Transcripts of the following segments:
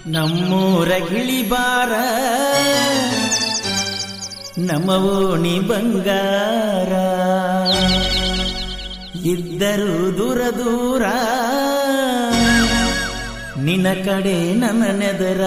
ನಮ್ಮೂರ ಗಿಳಿಬಾರ ನಮ್ಮ ಓಣಿ ಬಂಗಾರ ಇದ್ದರು ದೂರ ದೂರ ನಿನ್ನ ಕಡೆ ನನ್ನ ನೆದರ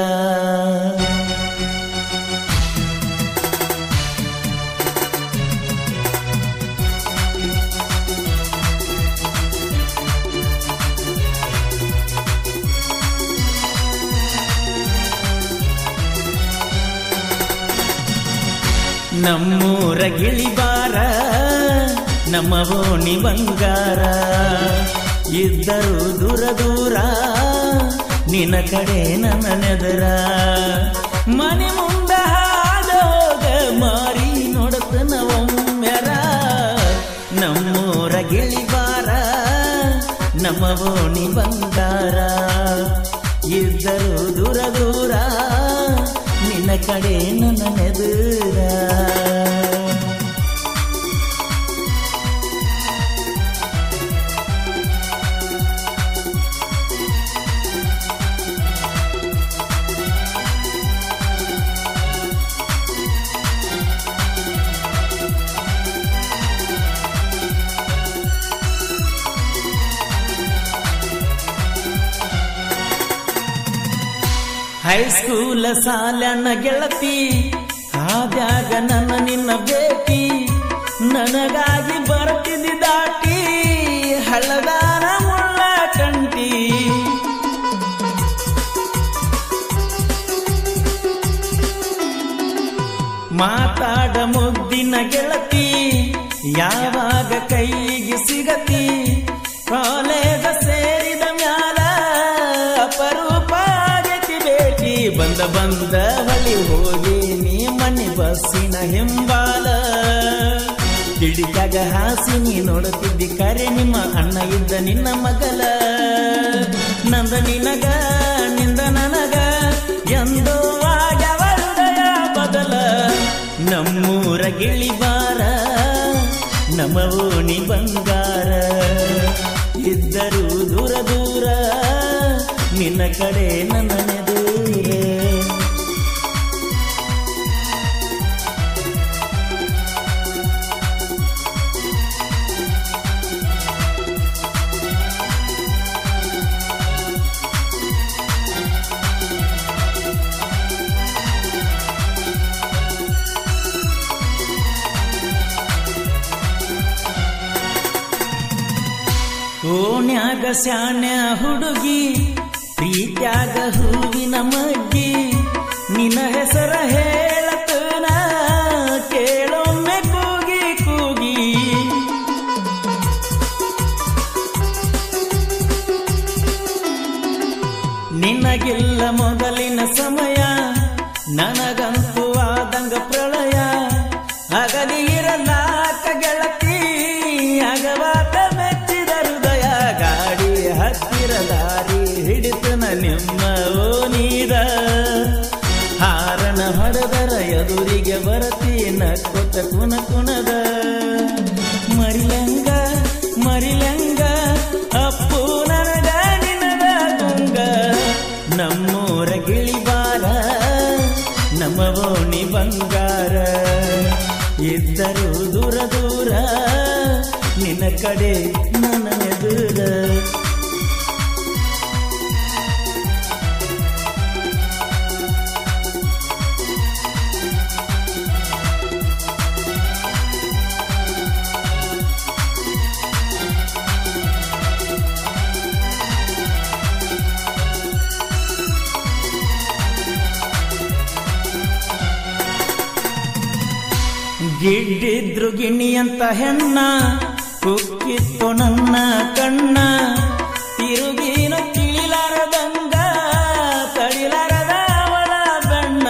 ನಮ್ಮೂರ ಗಿಳಿಬಾರ ನಮ್ಮ ಓಣಿ ಬಂಗಾರ ಇದ್ದರು ದೂರ ದೂರ ನಿನ್ನ ಕಡೆ ನನ್ನ ನೆದರ ಮನೆ ಮುಂದ ಹಾದೋಗ ಮಾರಿ ನೋಡತನ ಒಮ್ಮೆರ ನಮ್ಮೂರ ಗಿಳಿಬಾರ ನಮ್ಮ ಓಣಿ ಬಂಗಾರ ಇದ್ದರು ದೂರ ದೂರ ನಿನ್ನ ಕಡೆ ನನ್ನ ನೆದರ ಹೈಸ್ಕೂಲ ಸಾಲನ ಗೆಳತಿ ಆದ್ಯಾಗ ನನ್ನ ನಿನ್ನ ಭೇಟಿ ನನಗಾಗಿ ಬರ್ತಿದ್ದಿ ದಾಟಿ ಹಳ್ಳದಾನ ಮುಳ್ಳ ಕಂಟಿ ಮಾತಾಡ ಮುದ್ದಿನ ಗೆಳತಿ ಯಾವಾಗ ಕೈಗೆ ಸಿಗತಿ ಕಾಲೇಜ ಸೇರಿದ ಮ್ಯಾಲ ಅಪರೂಪ ಆಗತಿ ಭೇಟಿ ಬಂದ ಬಂದ ಹಳಿ ಹೋಗಿ ನೀ ಮನೆ ಬಸ್ಸಿನ ಹಿಂಬಾಲ ಕಿಡಿಕಾಗ ಹಾಸಿ ನೀ ನೋಡುತ್ತಿದ್ದಿ ಕರೆ ನಿಮ್ಮ ಅಣ್ಣ ಇದ್ದ ನಿನ್ನ ಮಗಲ ನಂದ ನಿನಗ ನಿಂದ ನನಗ ಎಂದೋ ಆಗ್ಯವ ಹೃದಯ ಬದಲ ನಮ್ಮೂರ ಗಿಳಿಬಾರ ನಮ್ಮ ಓಣಿ ಬಂಗಾರ ಇದ್ದರೂ ದೂರ ದೂರ ನಿನ್ನ ಕಡೆ ನನ್ನ ನೆದೂರ ಓಣ್ಯಾಗ ಶಾಣ್ಯ ಹುಡುಗಿ ಪ್ರೀತ್ಯಾಗ ಹೂವಿನ ಮಗ್ಗಿ ನಿನ್ನ ಹೆಸರ ಹೇಳತನ ಕೇಳೊಮ್ಮೆ ಕೂಗಿ ಕೂಗಿ ನಿನಗಿಲ್ಲ ಮೊದಲಿನ ಸಮಯ ನನಗಂತೂ ಆದಂಗ ಪ್ರಳಯ ಅಗಲಿ ಇರಲಾಕ ಗೆಳತಿ ಅಗವಾತ ಮೆಚ್ಚಿದ ಹೃದಯ ಗಾಡಿ ಹತ್ತಿರ ದಾರಿ ಹಿಡಿತನ ನಿಮ್ಮ ಓನೀದ ಹಾರನ ಹೊಡೆದರ ಎದುರಿಗೆ ಬರತಿ ನಕ್ಕೊತ ಕುನ ಕುಣದ ಮರಿಲಂಗ ಮರಿಲಂಗ ಅಪ್ಪು ನನಗ ನಿನಗ ಗುಂಗ ನಮ್ಮೂರ ಗಿಳಿಬಾರ ನಮ್ಮ ಓಣಿ ಬಂಗಾರ ಇದ್ದರೂ ದೂರ ದೂರ ನಿನ್ನ ಕಡೆ ನನ್ನ ಎದುರ ಗಿಡ್ಡಿದ್ರು ಗಿಣ್ಣಿ ಅಂತ ಹೆಣ್ಣ ಕುಕ್ಕಿತ್ತು ನನ್ನ ಕಣ್ಣ ತಿರುಗಿನ ತಿಳಿಲಾರದಂಗ ತಡಿಲಾರದ ಅವಳ ಬಣ್ಣ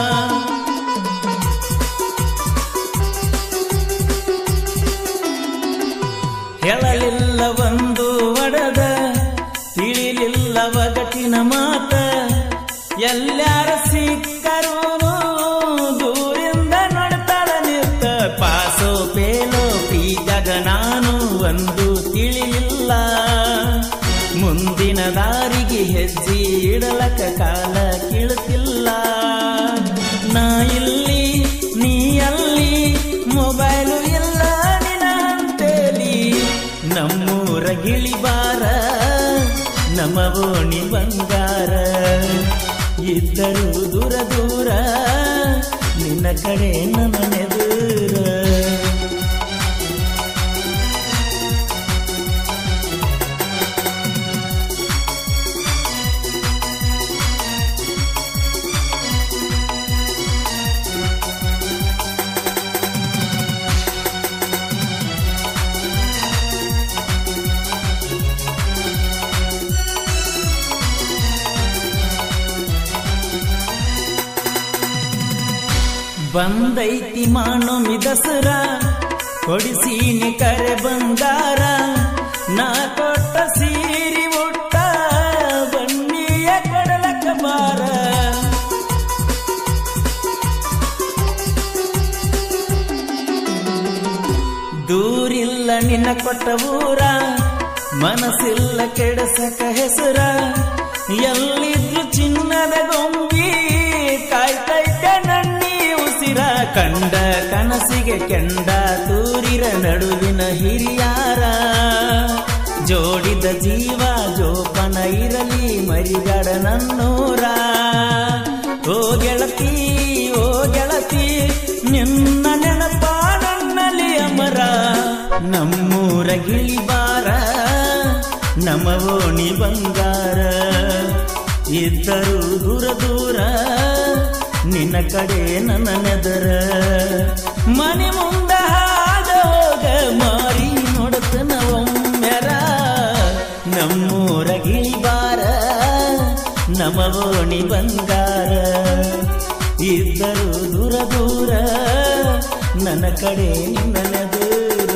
ಹೇಳಲಿಲ್ಲ ಒಂದು ಒಡದ ತಿಳಿಲಿಲ್ಲ ಒಗಟಿನ ಮಾತ ಎಲ್ಲಾರ ಸಿಕ್ಕರೂ ದೂರಿಂದ ನೋಡ್ತಾಳ ನಿಂತ ಪಾಸೋ ಪೇಲೋ ಪ್ರೀಜಗ ನಾನು ಒಂದು ತಿಳಿಲಿಲ್ಲ ಮುಂದಿನ ದಾರಿಗೆ ಹೆಜ್ಜೆ ಇಡಲಕ ಕಾಲ ಓಣಿ ಬಂಗಾರ ಇದ್ದರೂ ದೂರ ದೂರ ನಿನ್ನ ಕಡೆ ನನ್ನ ನೆದೂರ ಬಂದೈತಿ ಮಾನೊಮ್ಮಿ ದಸರ ಕೊಡಿಸೀನಿ ಕರೆ ಬಂಗಾರ ನಾ ಕೊಟ್ಟ ಸೀರಿ ಉಟ್ಟ ಬನ್ನಿಯ ಕಡಲಕ ಬಾರ ದೂರಿಲ್ಲ ನಿನ್ನ ಕೊಟ್ಟ ಊರ ಮನಸ್ಸಿಲ್ಲ ಕೆಡಸಕ ಹೆಸರ ಎಲ್ಲಿದ್ರು ಚಿನ್ನದ ಗೊಂಬಿ ಕಾಯ್ತೈತೆ ನನ್ನಿ ಉಸಿರ ಕಂಡ ಕನಸಿಗೆ ಕೆಂಡ ತೂರಿರ ನಡುವಿನ ಹಿರಿಯಾರ ಜೋಡಿದ ಜೀವ ಜೋಪನ ಇರಲಿ ಮರಿಗಡ ನನ್ನೂರ ಓ ಗೆಳತಿ ಓ ಗೆಳತಿ ನಿನ್ನ ನೆನಪ ನನ್ನಲ್ಲಿ ಅಮರ ನಮ್ಮೂರ ಗಿಳಿಬಾರ ನಮ್ಮ ಓಣಿ ಬಂಗಾರ ಇದ್ದರೂ ದೂರ ದೂರ ನಿನ್ನ ಕಡೆ ನನ್ನ ನೆದರ ಮನೆ ಮುಂದ ಹಾದ ಹೋಗ ಮಾರಿ ನೋಡತನ ಒಮ್ಮೆರ ನಮ್ಮೂರ ಗಿಳಿಬಾರ ನಮ್ಮ ಓಣಿ ಬಂಗಾರ ಇದ್ದರೂ ದೂರ ದೂರ ನನ್ನ ಕಡೆ ನಿನ್ನ ನೆದೂರ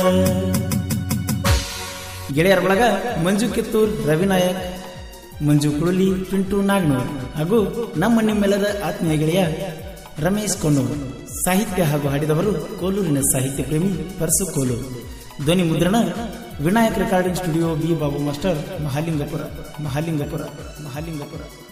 ಗೆಳೆಯರ ಒಳಗ ಮಂಜು ಕಿತ್ತೂರ್ ರವಿನಾಯಕ್ ಮಂಜು ಕುಳಲಿ ಪಿಂಟು ನಾಗನೂರ್ ಹಾಗೂ ನಮ್ಮ ನಿಮ್ಮೆಲ್ಲರ ಆತ್ಮೀಯ ಗೆಳೆಯ ರಮೇಶ್ ಕೊಣ್ಣೂರ್ ಸಾಹಿತ್ಯ ಹಾಗೂ ಹಾಡಿದವರು ಕೋಲೂರಿನ ಸಾಹಿತ್ಯ ಪ್ರೇಮಿ ಪರಸು ಕೋಲೂರು ಧ್ವನಿ ಮುದ್ರಣ Vinayak recording studio B Babu master Mahalingapura Mahalingapura Mahalingapura